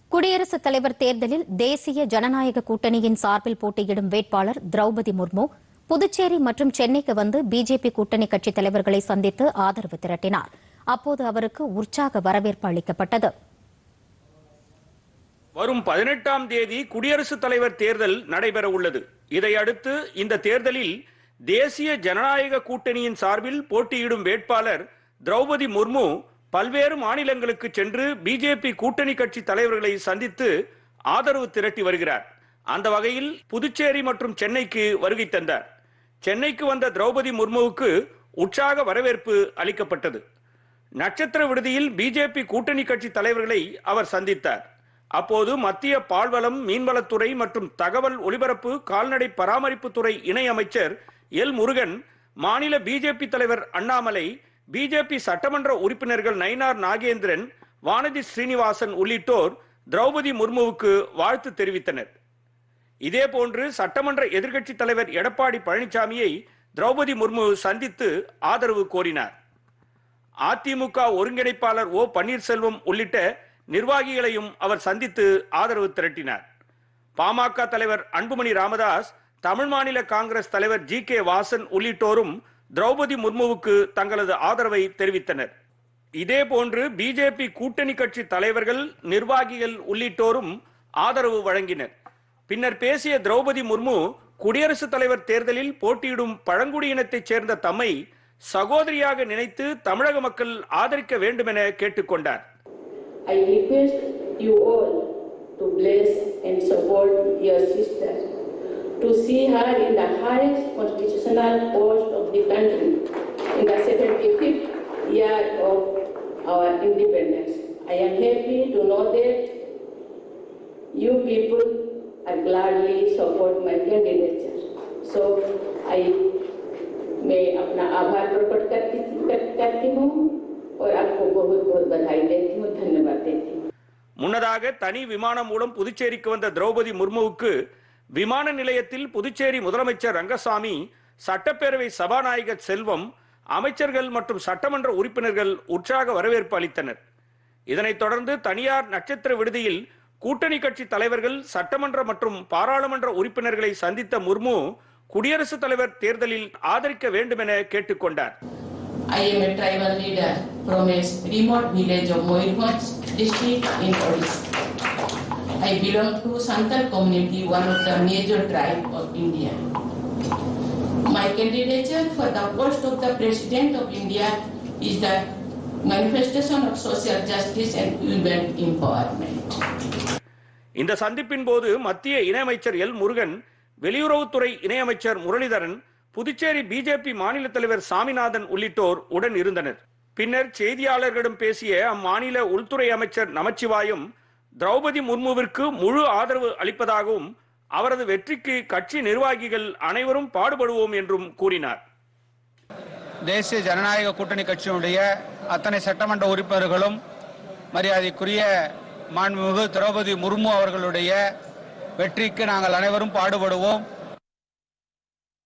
குடியரசுத் தலைவர் தேர்தலில் தேசிய ஜனநாயக கூட்டணியின் சார்பில் போட்டியிடும் வேட்பாளர் திரௌபதி முர்மு புதுச்சேரி மற்றும் சென்னைக்கு வந்து பிஜேபி கூட்டணி கட்சித் தலைவர்களை சந்தித்து ஆதரவு திரட்டினார் அப்போது அவருக்கு உற்சாக வரவேற்பு அளிக்கப்பட்டது வரும் பதினெட்டாம் தேதி குடியரசுத் தலைவர் தேர்தல் நடைபெற உள்ளது இதையடுத்து இந்த தேர்தலில் தேசிய ஜனநாயக கூட்டணியின் சார்பில் போட்டியிடும் வேட்பாளர் திரௌபதி முர்மு பல்வேறு மாநிலங்களுக்கு சென்று பிஜேபி கூட்டணி கட்சி தலைவர்களை சந்தித்து ஆதரவு திரட்டி வருகிறார் அந்த வகையில் புதுச்சேரி மற்றும் சென்னைக்கு வருகை தந்தார் சென்னைக்கு வந்த திரௌபதி முர்முவுக்கு உற்சாக வரவேற்பு அளிக்கப்பட்டது நட்சத்திர விடுதியில் பிஜேபி கூட்டணி கட்சி தலைவர்களை அவர் சந்தித்தார் அப்போது மத்திய பால்வளம் மீன்வளத்துறை மற்றும் தகவல் ஒலிபரப்பு கால்நடை பராமரிப்புத்துறை இணை அமைச்சர் எல் முருகன் மாநில பிஜேபி தலைவர் அண்ணாமலை பிஜேபி சட்டமன்ற உறுப்பினர்கள் நயினார் நாகேந்திரன் வானதி ஸ்ரீனிவாசன் உள்ளிட்டோர் திரௌபதி முர்முவுக்கு வாழ்த்து தெரிவித்தனர் இதேபோன்று சட்டமன்ற எதிர்க்கட்சி தலைவர் எடப்பாடி பழனிசாமியை திரௌபதி முர்மு சந்தித்து ஆதரவு கோரினார் அதிமுக ஒருங்கிணைப்பாளர் ஓ பன்னீர்செல்வம் உள்ளிட்ட நிர்வாகிகளையும் அவர் சந்தித்து ஆதரவு திரட்டினார் பாமக தலைவர் அன்புமணி ராமதாஸ் தமிழ் மாநில காங்கிரஸ் தலைவர் ஜி கே வாசன் உள்ளிட்டோரும் திரௌபதி முர்முவுக்கு தங்களது ஆதரவை தெரிவித்தனர் இதேபோன்று பிஜேபி கூட்டணி கட்சி தலைவர்கள் நிர்வாகிகள் உள்ளிட்டோரும் ஆதரவு வழங்கினர் பின்னர் பேசிய திரௌபதி முர்மு குடியரசுத் தலைவர் தேர்தலில் போட்டியிடும் பழங்குடியினத்தைச் சேர்ந்த தம்மை சகோதரியாக நினைத்து தமிழக மக்கள் ஆதரிக்க வேண்டும் என கேட்டுக்கொண்டார் I request you all to bless and support your sister, to see her in the highest constitutional post of the country in the 75th year of our independence. I am happy to know that you people are gladly support my candidature. So I मैं अपना आभार प्रकट करती कर, करती हूँ और आपको बहुत बहुत बधाई देती हूँ धन्यवाद देती हूँ முன்னதாக தனி விமானம் மூலம் புதுச்சேரிக்கு வந்த திரௌபதி முர்முவுக்கு விமான நிலையத்தில் புதுச்சேரி முதலமைச்சர் ரங்கசாமி சட்டப்பேரவை சபாநாயகர் செல்வம் அமைச்சர்கள் மற்றும் சட்டமன்ற உறுப்பினர்கள் உற்சாக வரவேற்பு அளித்தனர் இதனைத் தொடர்ந்து தனியார் நட்சத்திர விடுதியில் கூட்டணி கட்சி தலைவர்கள் சட்டமன்ற மற்றும் பாராளுமன்ற உறுப்பினர்களை சந்தித்த முர்மு குடியரசுத் தலைவர் தேர்தலில் ஆதரிக்க வேண்டும் என கேட்டுக்கொண்டார் I am a tribal leader from a remote village of Moirhoj district in Odisha. I belong to Santal community, one of the major tribe of India. My candidature for the post of the President of India is the manifestation of social justice and women empowerment. இந்த சந்திப்பின் போது மத்திய இணையமைச்சர் L Murugan வெளியுறவுத்துறை இணையமைச்சர் Muralidharan Puducherry BJP மாநில தலைவர் சாமிநாதன் உள்ளிட்டோர் உடன் இருந்தனர் பின்னர் செய்தியாளர்களிடம் பேசிய அம்மாநில உள்துறை அமைச்சர் நமச்சிவாயம் திரௌபதி முர்முவிற்கு முழு ஆதரவு அளிப்பதாகவும் அவரது வெற்றிக்கு கட்சி நிர்வாகிகள் அனைவரும் பாடுபடுவோம் என்றும் கூறினார் தேசிய ஜனநாயக கூட்டணி கட்சியினுடைய அத்தனை சட்டமன்ற உறுப்பினர்களும் மரியாதைக்குரிய மாண்புமிகு திரௌபதி முர்மு அவர்களுடைய வெற்றிக்கு நாங்கள் அனைவரும் பாடுபடுவோம்